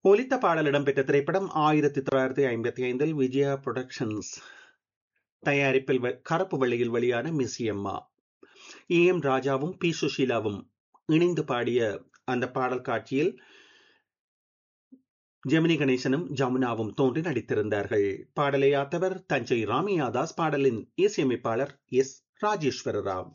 ஒலித்த பாடல் இடம்பெற்ற திரைப்படம் ஆயிரத்தி தொள்ளாயிரத்தி ஐம்பத்தி ஐந்தில் விஜயா புரொடக்ஷன்ஸ் தயாரிப்பில் வெ- கருப்பு வெள்ளையில் வெளியான மிஸ் எம்மா ஏ எம் ராஜாவும் பி சுஷீலாவும் இணைந்து பாடிய அந்த பாடல் காட்சியில் ஜெமினி கணேசனும் ஜமுனாவும் தோன்றி நடித்திருந்தார்கள் பாடலை ஆத்தவர் தஞ்சை ராமியாதாஸ் பாடலின் இசையமைப்பாளர் எஸ் ராஜேஸ்வர ராவ்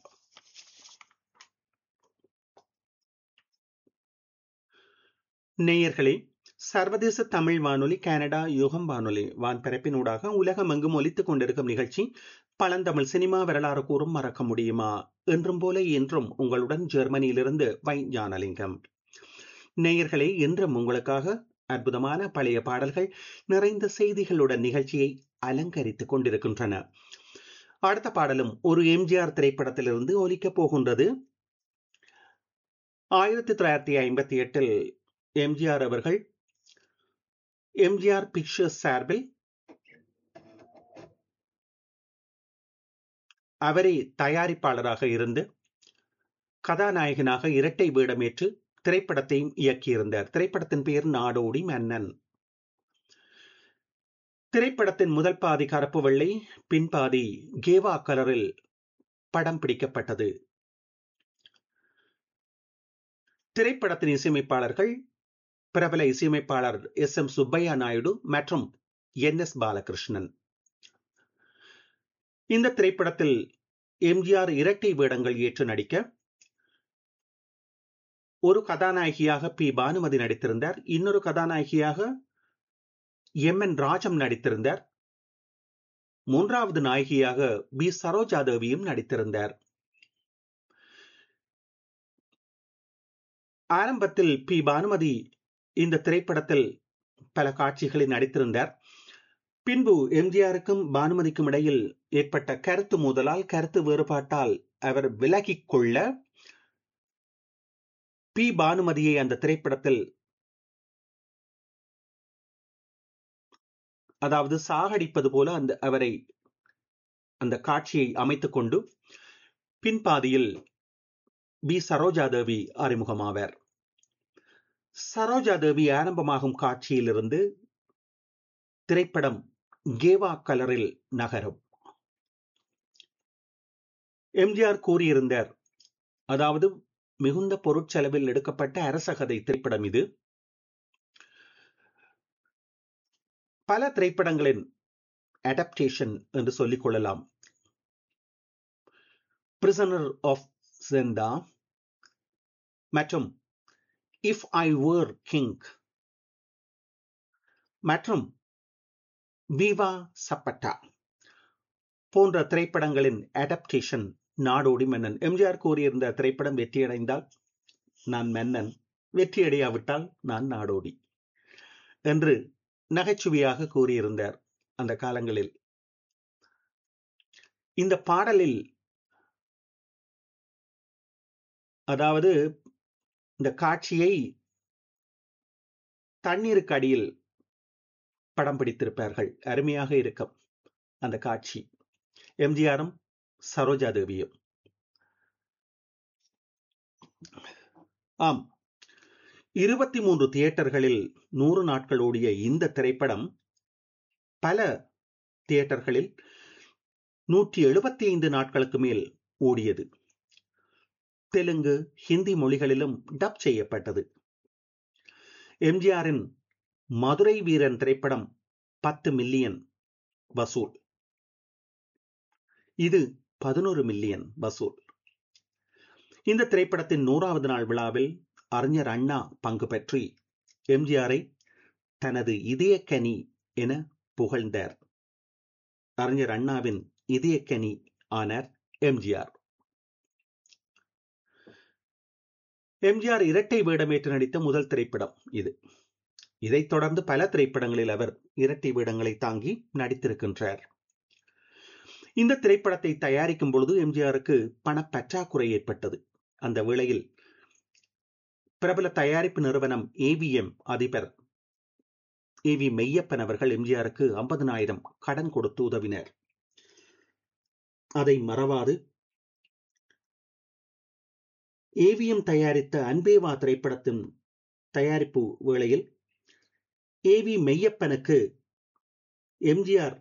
நேயர்களே சர்வதேச தமிழ் வானொலி கனடா யுகம் வானொலி வான்பரப்பினூடாக உலகமெங்கும் ஒலித்துக் கொண்டிருக்கும் நிகழ்ச்சி பழந்தமிழ் சினிமா வரலாறு கூறும் மறக்க முடியுமா என்றும் போல என்றும் உங்களுடன் ஜெர்மனியிலிருந்து வை ஞானலிங்கம் நேயர்களே என்றும் உங்களுக்காக அற்புதமான பழைய பாடல்கள் நிறைந்த செய்திகளுடன் நிகழ்ச்சியை அலங்கரித்துக் கொண்டிருக்கின்றன அடுத்த பாடலும் ஒரு எம்ஜிஆர் திரைப்படத்திலிருந்து ஒலிக்கப் போகின்றது ஆயிரத்தி தொள்ளாயிரத்தி ஐம்பத்தி எட்டில் எம்ஜிஆர் அவர்கள் எம்ஜிஆர் பிக்சர்ஸ் சார்பில் அவரே தயாரிப்பாளராக இருந்து கதாநாயகனாக இரட்டை வேடமேற்று திரைப்படத்தையும் இயக்கியிருந்தார் திரைப்படத்தின் பெயர் நாடோடி மன்னன் திரைப்படத்தின் முதல் பாதி கருப்பு வெள்ளை பின்பாதி கேவா கலரில் படம் பிடிக்கப்பட்டது திரைப்படத்தின் இசையமைப்பாளர்கள் பிரபல இசையமைப்பாளர் எஸ் எம் சுப்பையா நாயுடு மற்றும் என் எஸ் பாலகிருஷ்ணன் இந்த திரைப்படத்தில் எம்ஜிஆர் இரட்டை வேடங்கள் ஏற்று நடிக்க ஒரு கதாநாயகியாக பி பானுமதி நடித்திருந்தார் இன்னொரு கதாநாயகியாக எம் என் ராஜம் நடித்திருந்தார் மூன்றாவது நாயகியாக பி சரோஜா தேவியும் நடித்திருந்தார் ஆரம்பத்தில் பி பானுமதி இந்த திரைப்படத்தில் பல காட்சிகளில் நடித்திருந்தார் பின்பு எம்ஜிஆருக்கும் பானுமதிக்கும் இடையில் ஏற்பட்ட கருத்து மோதலால் கருத்து வேறுபாட்டால் அவர் விலகிக் கொள்ள பி பானுமதியை அந்த திரைப்படத்தில் அதாவது சாகடிப்பது போல அந்த அவரை அந்த காட்சியை அமைத்துக் கொண்டு பின்பாதியில் பி சரோஜா தேவி அறிமுகமாவார் சரோஜா தேவி ஆரம்பமாகும் காட்சியிலிருந்து திரைப்படம் கேவா கலரில் நகரும் எம்ஜிஆர் கூறியிருந்தார் அதாவது மிகுந்த பொருட்செலவில் எடுக்கப்பட்ட அரசகதை திரைப்படம் இது பல திரைப்படங்களின் அடாப்டேஷன் என்று சொல்லிக் கொள்ளலாம் பிரிசனர் ஆஃப் செந்தா மற்றும் இஃப் ஐ வேர் கிங் மற்றும் விவா சப்பட்டா போன்ற திரைப்படங்களின் அடாப்டேஷன் நாடோடி மன்னன் எம்ஜிஆர் கூறியிருந்த திரைப்படம் வெற்றியடைந்தால் நான் மன்னன் வெற்றியடையாவிட்டால் நான் நாடோடி என்று நகைச்சுவையாக கூறியிருந்தார் அந்த காலங்களில் இந்த பாடலில் அதாவது இந்த காட்சியை தண்ணீருக்கு அடியில் படம் பிடித்திருப்பார்கள் அருமையாக இருக்கும் அந்த காட்சி எம்ஜிஆரும் சரோஜா தேவியும் ஆம் இருபத்தி மூன்று தியேட்டர்களில் நூறு நாட்கள் ஓடிய இந்த திரைப்படம் பல தியேட்டர்களில் நூற்றி எழுபத்தி ஐந்து நாட்களுக்கு மேல் ஓடியது தெலுங்கு ஹிந்தி மொழிகளிலும் டப் செய்யப்பட்டது எம்ஜிஆரின் மதுரை வீரன் திரைப்படம் பத்து மில்லியன் வசூல் இது பதினோரு மில்லியன் வசூல் இந்த திரைப்படத்தின் நூறாவது நாள் விழாவில் அறிஞர் அண்ணா பங்கு பற்றி எம்ஜிஆரை தனது இதயக்கனி என புகழ்ந்தார் அறிஞர் அண்ணாவின் இதயக்கனி ஆனார் எம்ஜிஆர் எம்ஜிஆர் இரட்டை வேடமேற்று நடித்த முதல் திரைப்படம் இது இதைத் தொடர்ந்து பல திரைப்படங்களில் அவர் இரட்டை வேடங்களை தாங்கி நடித்திருக்கின்றார் இந்த திரைப்படத்தை தயாரிக்கும் பொழுது எம்ஜிஆருக்கு பணப்பற்றாக்குறை ஏற்பட்டது அந்த வேளையில் பிரபல தயாரிப்பு நிறுவனம் ஏவிஎம் அதிபர் ஏ வி மெய்யப்பன் அவர்கள் எம்ஜிஆருக்கு ஐம்பதனாயிரம் கடன் கொடுத்து உதவினர் அதை மறவாது ஏவிஎம் தயாரித்த அன்பேவா திரைப்படத்தின் தயாரிப்பு வேளையில் ஏ வி மெய்யப்பனுக்கு எம்ஜிஆர்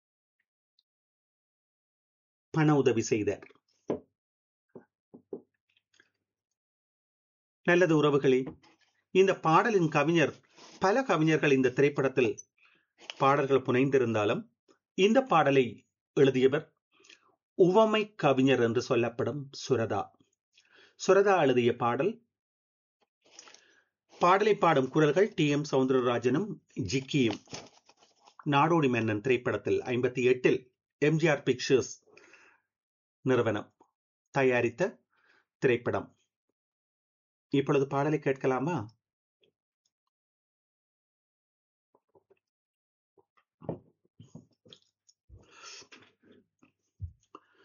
பண உதவி செய்தார் நல்லது உறவுகளே இந்த பாடலின் கவிஞர் பல கவிஞர்கள் இந்த திரைப்படத்தில் பாடல்கள் புனைந்திருந்தாலும் இந்த பாடலை எழுதியவர் உவமை கவிஞர் என்று சொல்லப்படும் சுரதா சுரதா எழுதிய பாடல் பாடலை பாடும் குரல்கள் டி எம் சவுந்தரராஜனும் ஜிக்கியும் நாடோடி மன்னன் திரைப்படத்தில் ஐம்பத்தி எட்டில் எம்ஜிஆர் பிக்சர்ஸ் நிறுவனம் தயாரித்த திரைப்படம் இப்பொழுது பாடலை கேட்கலாமா